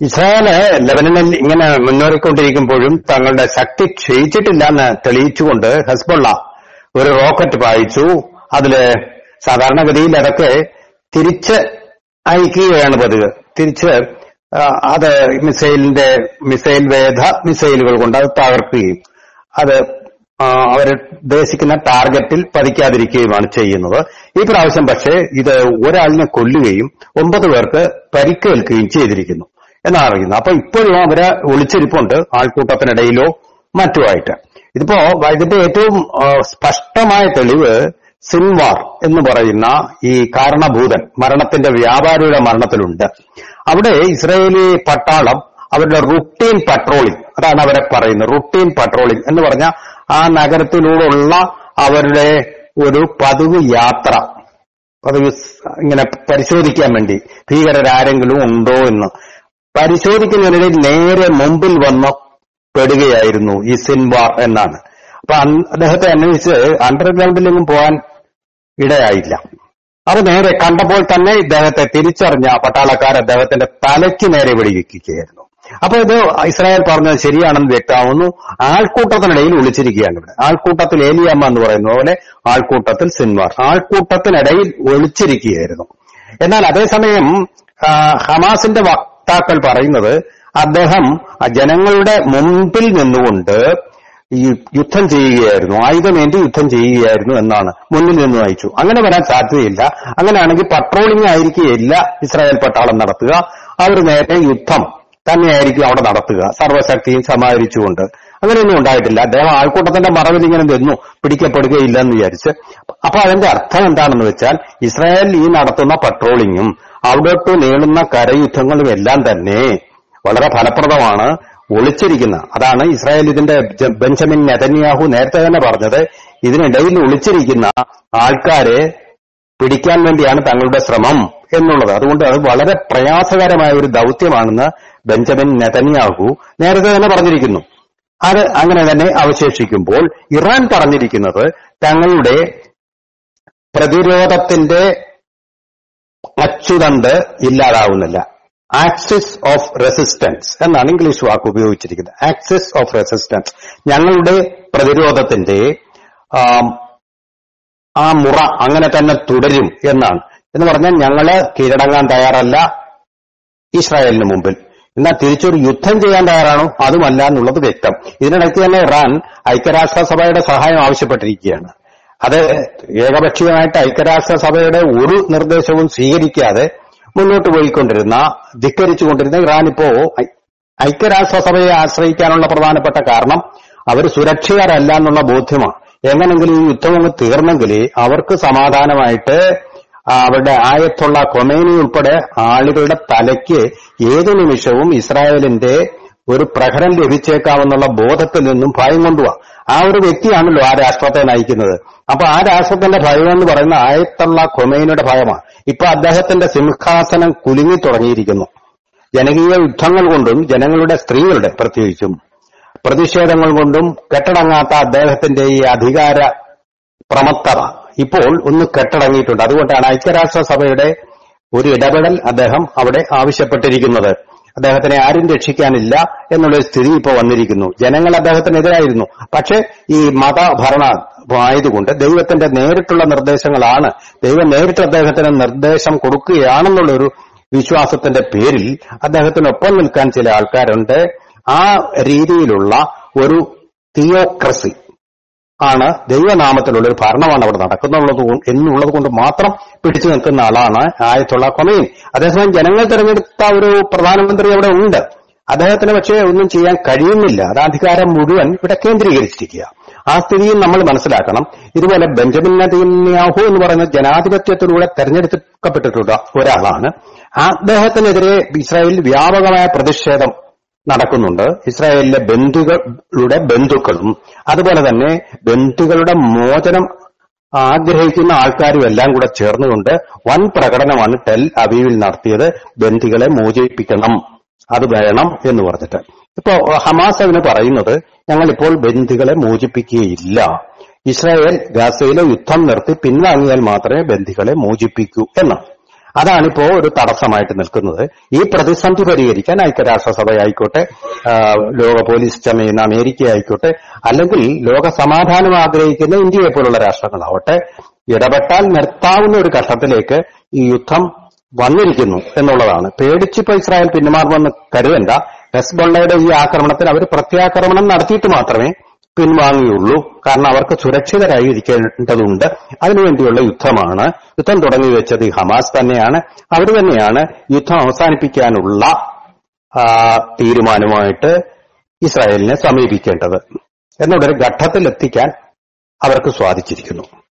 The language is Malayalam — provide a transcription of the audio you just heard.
ഇസ്രായേല് ലെബനനിൽ ഇങ്ങനെ മുന്നേറിക്കൊണ്ടിരിക്കുമ്പോഴും തങ്ങളുടെ ശക്തി ക്ഷയിച്ചിട്ടില്ല എന്ന് തെളിയിച്ചുകൊണ്ട് ഹെസ്ബുള്ള ഒരു റോക്കറ്റ് പായിച്ചു അതില് സാധാരണഗതിയിൽ അതൊക്കെ തിരിച്ച് അയക്കുകയാണ് പതിവ് തിരിച്ച് ആ, അത് മിസൈലിന്റെ മിസൈൽ വേധ മിസൈലുകൾ കൊണ്ട് അത് തകർക്കുകയും അത് ആ, അവർ ഉദ്ദേശിക്കുന്ന ടാർഗറ്റിൽ പതിക്കാതിരിക്കുകയുമാണ് ചെയ്യുന്നത് ഈ പ്രാവശ്യം പക്ഷേ ഇത് ഒരാളിനെ കൊല്ലുകയും ഒമ്പത് പേർക്ക് പരിക്കേൽക്കുകയും ചെയ്തിരിക്കുന്നു എന്നാണ് അറിയുന്നത് അപ്പൊ ഇപ്പോഴും അവര് ഒളിച്ചിരിപ്പുണ്ട് ആൾക്കൂട്ടത്തിനിടയിലോ മറ്റുമായിട്ട് ഇതിപ്പോ ഇതിന്റെ ഏറ്റവും ആ, സ്പഷ്ടമായ തെളിവ് സിൻവാർ എന്ന് പറയുന്ന ഈ കാരണഭൂതൻ മരണത്തിന്റെ വ്യാപാരിയുടെ മരണത്തിലുണ്ട് അവിടെ ഇസ്രായേലി പട്ടാളം അവരുടെ റുട്ടീൻ പട്രോളിംഗ് അതാണ് അവരെ പറയുന്നത് റുട്ടീൻ പട്രോളിംഗ് എന്ന് പറഞ്ഞാൽ ആ നഗരത്തിലൂടെയുള്ള അവരുടെ ഒരു പതിവ് യാത്ര പതിവ് സ് ഇങ്ങനെ പരിശോധിക്കാൻ വേണ്ടി ഭീകരരാരെങ്കിലും ഉണ്ടോ എന്ന് പരിശോധിക്കുന്നതിനിടയിൽ നേരെ മുമ്പിൽ വന്ന് പെടുകയായിരുന്നു ഈ സിൻവാർ എന്നാണ് അപ്പൊ അൻ- അദ്ദേഹത്തെ അന്വേഷിച്ച് അണ്ടർഗ്രൗണ്ടിലെങ്ങും പോകാൻ ഇടയായില്ല അത് നേരെ കണ്ടപ്പോൾ തന്നെ ഇദ്ദേഹത്തെ തിരിച്ചറിഞ്ഞ പട്ടാളക്കാർ അദ്ദേഹത്തിന്റെ തലയ്ക്ക് നേരെ വെടിവെക്കുകയായിരുന്നു അപ്പൊ ഇത് ഇസ്രായേൽ പറഞ്ഞത് ശരിയാണെന്ന് വ്യക്തമാവുന്നു ആൾക്കൂട്ടത്തിനിടയിൽ ഒളിച്ചിരിക്കുകയാണ് ഇവിടെ ആൾക്കൂട്ടത്തിൽ ഏലിയമ്മ എന്ന് പറയുന്ന പോലെ ആൾക്കൂട്ടത്തിൽ സിൻവാർ ആൾക്കൂട്ടത്തിനിടയിൽ ഒളിച്ചിരിക്കുകയായിരുന്നു എന്നാൽ അതേസമയം ആ, ഹമാസിന്റെ വക്താക്കൾ പറയുന്നത് അദ്ദേഹം ആ ജനങ്ങളുടെ മുമ്പിൽ നിന്നുകൊണ്ട് ഈ യുദ്ധം ചെയ്യുകയായിരുന്നു ആയുധമേന്തി യുദ്ധം ചെയ്യുകയായിരുന്നു എന്നാണ് മുന്നിൽ നിന്ന് നയിച്ചു അങ്ങനെ വരാൻ സാധ്യതയില്ല അങ്ങനെയാണെങ്കിൽ പട്രോളിംഗ് ആയിരിക്കുകയില്ല ഇസ്രായേൽ പട്ടാളം നടത്തുക അവർ നേരെ യുദ്ധം തന്നെയായിരിക്കും അവിടെ നടത്തുക സർവശക്തിയും സമാഹരിച്ചുകൊണ്ട് അങ്ങനെയൊന്നും ഉണ്ടായിട്ടില്ല അദ്ദേഹം ആൾക്കൂട്ടത്തിന്റെ മറവിൽ ഇങ്ങനെ നിന്നു പിടിക്കപ്പെടുകയില്ല എന്ന് വിചാരിച്ച് അപ്പൊ അതിന്റെ അർത്ഥം എന്താണെന്ന് വെച്ചാൽ ഇസ്രായേൽ ഈ നടത്തുന്ന പട്രോളിങ്ങും അവിടോട്ട് നീളുന്ന കരയുദ്ധങ്ങളും എല്ലാം തന്നെ വളരെ ഫലപ്രദമാണ് ഒളിച്ചിരിക്കുന്ന അതാണ് ഇസ്രായേൽ ഇതിന്റെ ജ- ബെഞ്ചമിൻ നെതന്യാഹു നേരത്തെ തന്നെ പറഞ്ഞത് ഇതിനിടയിൽ ഒളിച്ചിരിക്കുന്ന ആൾക്കാരെ പിടിക്കാൻ വേണ്ടിയാണ് തങ്ങളുടെ ശ്രമം എന്നുള്ളത് അതുകൊണ്ട് അത് വളരെ പ്രയാസകരമായ ഒരു ദൗത്യമാണെന്ന് ബെഞ്ചമിൻ നെതന്യാഹു നേരത്തെ തന്നെ പറഞ്ഞിരിക്കുന്നു അത് അങ്ങനെ തന്നെ അവശേഷിക്കുമ്പോൾ ഇറാൻ പറഞ്ഞിരിക്കുന്നത് തങ്ങളുടെ പ്രതിരോധത്തിന്റെ അച്ചുതണ്ട് ഇല്ലാതാവുന്നില്ല ആക്സിസ് ഓഫ് റെസിസ്റ്റൻസ് എന്നാണ് ഇംഗ്ലീഷ് വാക്ക് ഉപയോഗിച്ചിരിക്കുന്നത് ആക്സിസ് ഓഫ് റെസിസ്റ്റൻസ് ഞങ്ങളുടെ പ്രതിരോധത്തിന്റെ ആം, ആ മുറ അങ്ങനെ തന്നെ തുടരും എന്നാണ് എന്ന് പറഞ്ഞാൽ ഞങ്ങള് കീഴടങ്ങാൻ തയ്യാറല്ല ഇസ്രായേലിന് മുമ്പിൽ എന്നാൽ തിരിച്ചൊരു യുദ്ധം ചെയ്യാൻ തയ്യാറാണോ അതുമല്ല എന്നുള്ളത് വ്യക്തം ഇതിനിടയ്ക്ക് തന്നെ ഇറാൻ ഐക്യരാഷ്ട്രസഭയുടെ സഹായം ആവശ്യപ്പെട്ടിരിക്കുകയാണ് അത് ഏകപക്ഷീയമായിട്ട് ഐക്യരാഷ്ട്രസഭയുടെ ഒരു നിർദ്ദേശവും സ്വീകരിക്കാതെ മുന്നോട്ട് പോയിക്കൊണ്ടിരുന്ന ധിക്കരിച്ചുകൊണ്ടിരുന്ന ഇറാൻ ഇപ്പോ ഐ- ഐക്യരാഷ്ട്രസഭയെ ആശ്രയിക്കാനുള്ള പ്രധാനപ്പെട്ട കാരണം അവർ സുരക്ഷിതരല്ല എന്നുള്ള ബോധ്യമാണ് എങ്ങനെങ്കിലും ഈ യുദ്ധം അങ്ങ് തീർന്നെങ്കിൽ അവർക്ക് സമാധാനമായിട്ട് ആ, അവരുടെ ആയത്തുള്ള കൊമേനി ഉൾപ്പെടെ ആളുകളുടെ തലയ്ക്ക് ഏതു നിമിഷവും ഇസ്രായേലിന്റെ ഒരു പ്രഹരം ലഭിച്ചേക്കാമെന്നുള്ള ബോധത്തിൽ നിന്നും ഭയം കൊണ്ടുപോവാ ആ ഒരു വ്യക്തിയാണല്ലോ ആ രാഷ്ട്രത്തെ നയിക്കുന്നത് അപ്പൊ ആ രാഷ്ട്രത്തിന്റെ ഭയം എന്ന് പറയുന്ന ആയത്തുള്ള കൊമേനിയുടെ ഭയമാണ് ഇപ്പൊ അദ്ദേഹത്തിന്റെ സിംഹാസനം കുലുങ്ങി തുടങ്ങിയിരിക്കുന്നു ജനകീയ യുദ്ധങ്ങൾ കൊണ്ടും ജനങ്ങളുടെ സ്ത്രീകളുടെ പ്രത്യേകിച്ചും പ്രതിഷേധങ്ങൾ കൊണ്ടും കെട്ടടങ്ങാത്ത അദ്ദേഹത്തിന്റെ ഈ അധികാര പ്രമത്തത ഇപ്പോൾ ഒന്ന് കെട്ടടങ്ങിയിട്ടുണ്ട് അതുകൊണ്ടാണ് ഐക്യരാഷ്ട്രസഭയുടെ ഒരു ഇടപെടൽ അദ്ദേഹം അവിടെ ആവശ്യപ്പെട്ടിരിക്കുന്നത് അദ്ദേഹത്തിനെ ആരും രക്ഷിക്കാനില്ല എന്നുള്ള ഒരു സ്ഥിതി ഇപ്പോൾ വന്നിരിക്കുന്നു ജനങ്ങൾ അദ്ദേഹത്തിനെതിരായിരുന്നു പക്ഷേ ഈ മതഭരണ ആയതുകൊണ്ട് ദൈവത്തിന്റെ നേരിട്ടുള്ള നിർദ്ദേശങ്ങളാണ് ദൈവം നേരിട്ട് അദ്ദേഹത്തിന് നിർദ്ദേശം കൊടുക്കുകയാണെന്നുള്ളൊരു വിശ്വാസത്തിന്റെ പേരിൽ അദ്ദേഹത്തിനൊപ്പം നിൽക്കാൻ ചില ആൾക്കാരുണ്ട് ആ രീതിയിലുള്ള ഒരു തിയോക്രസി ആണ് ദൈവനാമത്തിലുള്ള ഒരു ഭരണമാണ് അവിടെ നടക്കുന്നുള്ളത് കൊണ്ട് എന്നുള്ളത് കൊണ്ട് മാത്രം പിടിച്ചു നിൽക്കുന്ന ആളാണ് ആയത്തുള്ള കൊമയും അതേസമയം ജനങ്ങൾ തിരഞ്ഞെടുത്ത ഒരു പ്രധാനമന്ത്രി അവിടെ ഉണ്ട് അദ്ദേഹത്തിന് പക്ഷേ ഒന്നും ചെയ്യാൻ കഴിയുന്നില്ല അത് അധികാരം മുഴുവൻ ഇവിടെ കേന്ദ്രീകരിച്ചിരിക്കുക ആ സ്ഥിതിയും നമ്മൾ മനസ്സിലാക്കണം ഇതുപോലെ ബെഞ്ചമിൻ നെതന്യാഹു എന്ന് പറയുന്ന ജനാധിപത്യത്തിലൂടെ തെരഞ്ഞെടുക്കപ്പെട്ടിട്ടുള്ള ഒരാളാണ് അദ്ദേഹത്തിനെതിരെ ഇസ്രായേലിൽ വ്യാപകമായ പ്രതിഷേധം നടക്കുന്നുണ്ട് ഇസ്രായേലിലെ ബന്ധുക്കളുടെ ബന്ധുക്കളും അതുപോലെ തന്നെ ബന്ധുക്കളുടെ മോചനം ആഗ്രഹിക്കുന്ന ആൾക്കാരും എല്ലാം കൂടെ ചേർന്നുകൊണ്ട് വൻ പ്രകടനമാണ് ടെൽ അവീവിൽ നടത്തിയത് ബന്ദികളെ മോചിപ്പിക്കണം അത് വേണം എന്ന് പറഞ്ഞിട്ട് ഇപ്പോ ഹമാസ് അതിന് പറയുന്നത് ഞങ്ങൾ ഇപ്പോൾ ബന്ദികളെ മോചിപ്പിക്കുകയില്ല ഇസ്രായേൽ ഗാസയിലെ യുദ്ധം നിർത്തി പിൻവാങ്ങിയാൽ മാത്രമേ ബന്ദികളെ മോചിപ്പിക്കൂ എന്നാണ് അതാണിപ്പോ ഒരു തടസ്സമായിട്ട് നിൽക്കുന്നത് ഈ പ്രതിസന്ധി പരിഹരിക്കാൻ ഐക്യരാഷ്ട്രസഭ ആയിക്കോട്ടെ ആ, ലോക പോലീസ് ചമയുന്ന അമേരിക്ക ആയിക്കോട്ടെ അല്ലെങ്കിൽ ലോക സമാധാനം ആഗ്രഹിക്കുന്ന ഇന്ത്യയെ പോലുള്ള രാഷ്ട്രങ്ങളാവട്ടെ ഇടപെട്ടാൽ നിർത്താവുന്ന ഒരു ഘട്ടത്തിലേക്ക് ഈ യുദ്ധം വന്നിരിക്കുന്നു എന്നുള്ളതാണ് പേടിച്ചിപ്പോ ഇസ്രായേൽ പിന്മാറുമെന്ന് കരുതണ്ട ഹെസ്ബൊള്ളയുടെ ഈ ആക്രമണത്തിൽ അവർ പ്രത്യാക്രമണം നടത്തിയിട്ട് മാത്രമേ പിൻവാങ്ങിയുള്ളൂ കാരണം അവർക്ക് സുരക്ഷിതരായി ഇരിക്കേണ്ടതുണ്ട് അതിനുവേണ്ടിയുള്ള യുദ്ധമാണ് യുദ്ധം തുടങ്ങി വെച്ചത് ഈ ഹമാസ് തന്നെയാണ് അവർ തന്നെയാണ് യുദ്ധം അവസാനിപ്പിക്കാനുള്ള ആ, തീരുമാനമായിട്ട് ഇസ്രായേലിനെ സമീപിക്കേണ്ടത് എന്നുള്ളൊരു ഘട്ടത്തിൽ എത്തിക്കാൻ അവർക്ക് സ്വാധിച്ചിരിക്കുന്നു